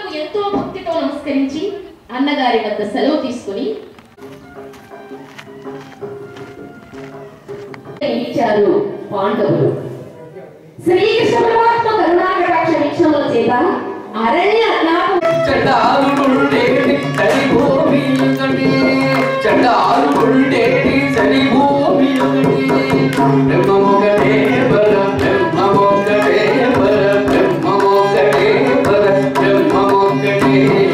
ఎంతో భక్తితో నమస్కరించి అన్నగారి వద్ద సెలవు తీసుకుని ఇచ్చారు పాండవులు శ్రీకృష్ణ పరమాత్మ కరుణాకటాక్ష వీక్షణముల చేత అరణ్య అజ్ఞాతం చండాలుండేటి చలి భూమి ఒకటి చండాలుండేటి చలి భూమి ఒకటి బ్రహ్మమొకటే పర బ్రహ్మమొకటే పర బ్రహ్మమొకటే పర బ్రహ్మమొకటే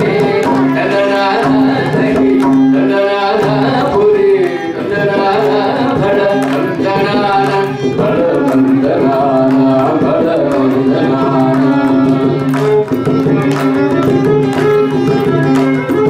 తదనాథి తదనాథపురి తదనాథ భడ వందనాన భడ వందనాన భడ వందనాన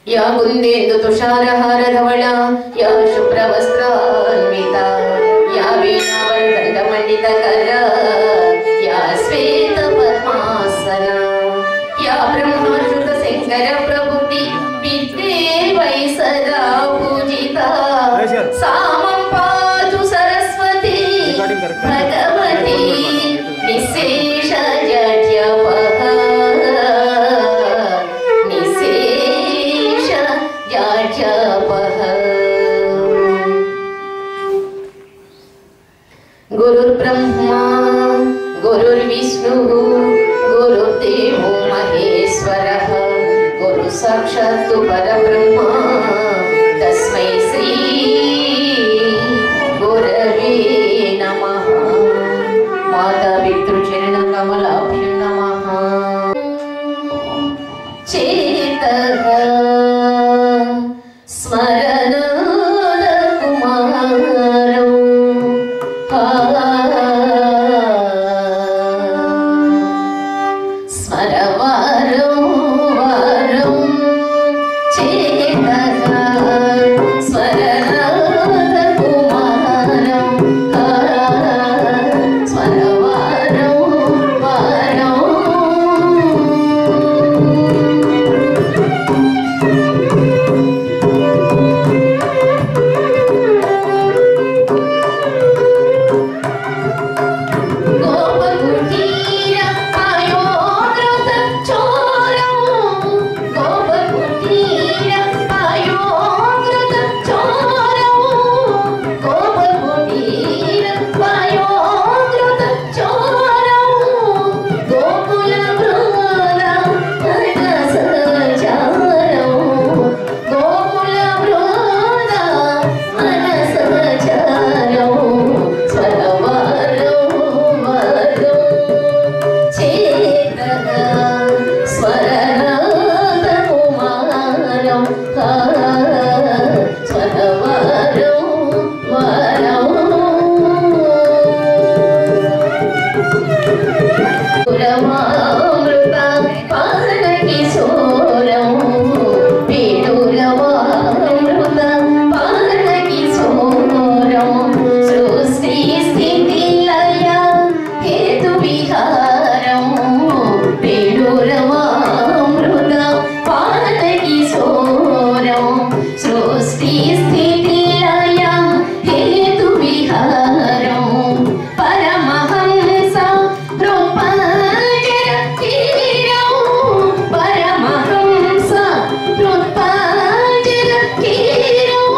या कुन्देन्दु तुषारहारधवला या शुभ्रवस्त्रान्विता या वीणावन्दण्डमण्डितकरा या श्वेतपद्मासना या ब्रह्माच्युतशङ्करप्रभुति विद्ये वै सदा पूजिता सा मम पातु सरस्वती भगवती निशेषजड्यपः निशेषजड्यपः गुरुर्ब्रह्मा गुरुर्विष्णुः गुरुर्देवो महेश्वरः गुरु साक्षात् परब्रह्मा तस्मै श्री गुरवे नमः मातापितृचरणकमलाभ्यो नमः चेतः स्मरणादकुमारौ स्मरवारो वारं चेतः स्मरणादकुमारौ स्मरवारो वारौ గోపకుటీర పయోధృత చోరం గోపకుటీర పయోధృత చోరం గోపకుటీర పయోధృత చోరం గోకుల బృంద హర సచారం గోకుల బృంద హర సచారం స్వరవారం వరం చేతః స్వరనాద కుమారం స్వరవారం వరం పురమామృత పానకిశోరం వేణురవామృత పానకిశోరం సృష్టి స్థితి లయ హేతు విహారం వేణురవామృత పానకిశోరం సృష్టి స్థితి లయ హేతు విహారం పరమహంస కృపాజర కీరం పరమహంస కృపాజర కీరం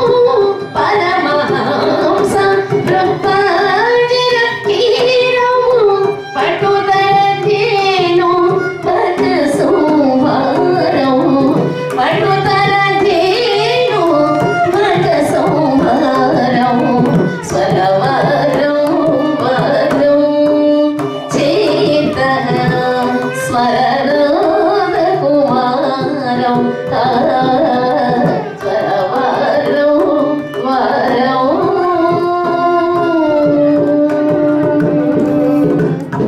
పరమహంస కృపాజర కీరం పట్టుదల ధేను పద సంహారం పట్టుదల ధేను పద సంహారం స్వరవరం వరం చేతః స్మరణాద కుమారం స్వరవరం వరం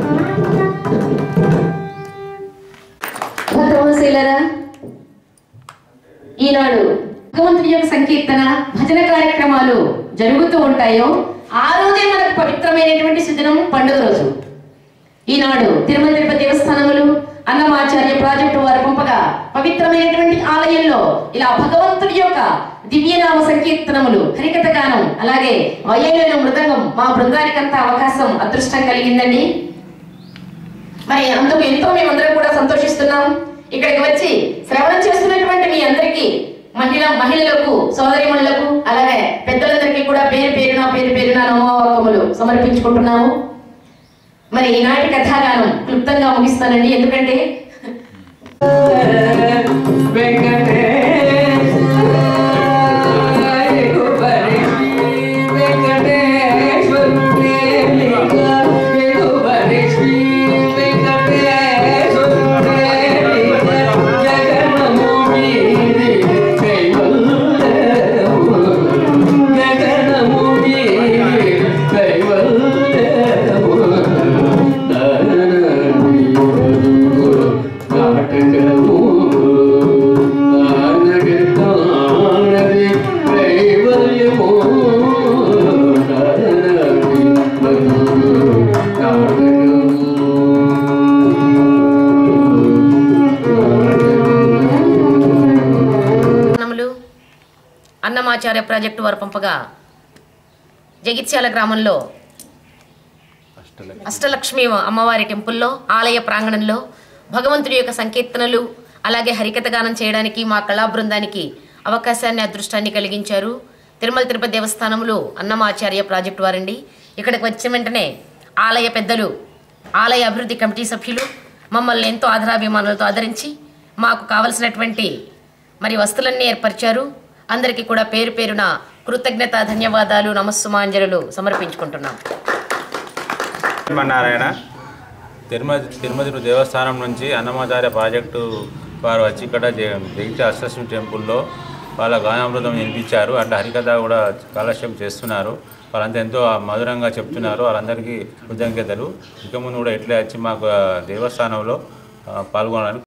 భగవంతులరా ఈనాడు భగవంతుడి యొక్క సంకీర్తన భజన కార్యక్రమాలు జరుగుతూ ఉంటాయో ఆ రోజే మనకు పవిత్రమైనటువంటి సుదినం పండుగ రోజు ఈనాడు తిరుమల తిరుపతి దేవస్థానములు అన్నమాచార్య ప్రాజెక్టు వారు పంపగా పవిత్రమైనటువంటి ఆలయంలో ఇలా భగవంతుడి యొక్క దివ్యనామ సంకీర్తనములు హరికథ గానం అలాగే వయలులో మృదంగం మా బృందానికంతా అవకాశం అదృష్టం కలిగిందండి మరి అందుకు ఎంతో మేమందరం కూడా సంతోషిస్తున్నాం ఇక్కడికి వచ్చి శ్రవణం చేస్తున్నటువంటి మీ అందరికీ మహిళ మహిళలకు సోదరిమణులకు అలాగే పెద్దలందరికీ కూడా పేరు పేరున పేరు పేరున నమోవాకములు సమర్పించుకుంటున్నాము మరి ఈనాటి కథాగానం క్లుప్తంగా ముగిస్తానండి ఎందుకంటే నాటకము అన్నమాచార్య ప్రాజెక్టు వారు పంపగా జగిత్యాల గ్రామంలో అష్టలక్ష్మి అమ్మవారి టెంపుల్లో ఆలయ ప్రాంగణంలో భగవంతుడి యొక్క సంకీర్తనలు అలాగే హరికథ గానం చేయడానికి మా కళా బృందానికి అవకాశాన్ని అదృష్టాన్ని కలిగించారు తిరుమల తిరుపతి దేవస్థానంలో అన్నమాచార్య ప్రాజెక్టు వారండి ఇక్కడికి వచ్చిన వెంటనే ఆలయ పెద్దలు ఆలయ అభివృద్ధి కమిటీ సభ్యులు మమ్మల్ని ఎంతో ఆదరాభిమానులతో ఆదరించి మాకు కావలసినటువంటి మరి వస్తువులన్నీ ఏర్పరిచారు అందరికీ కూడా పేరు పేరున కృతజ్ఞత ధన్యవాదాలు నమస్సుమాంజలు సమర్పించుకుంటున్నాం నారాయణ తిరుమల తిరుమతి దేవస్థానం నుంచి అన్నమాచార్య ప్రాజెక్టు వారు వచ్చి ఇక్కడ జ- జగిత్య అష్టలక్ష్మి టెంపుల్లో వాళ్ళ గానామృతం వినిపించారు అట్లా హరికథ కూడా కాలక్షేపం చేస్తున్నారు వాళ్ళంతా ఎంతో మధురంగా చెప్తున్నారు వాళ్ళందరికీ కృతజ్ఞతలు ఇక ముందు కూడా ఇట్లా వచ్చి మాకు ఆ, దేవస్థానంలో ఆ, పాల్గొనాలని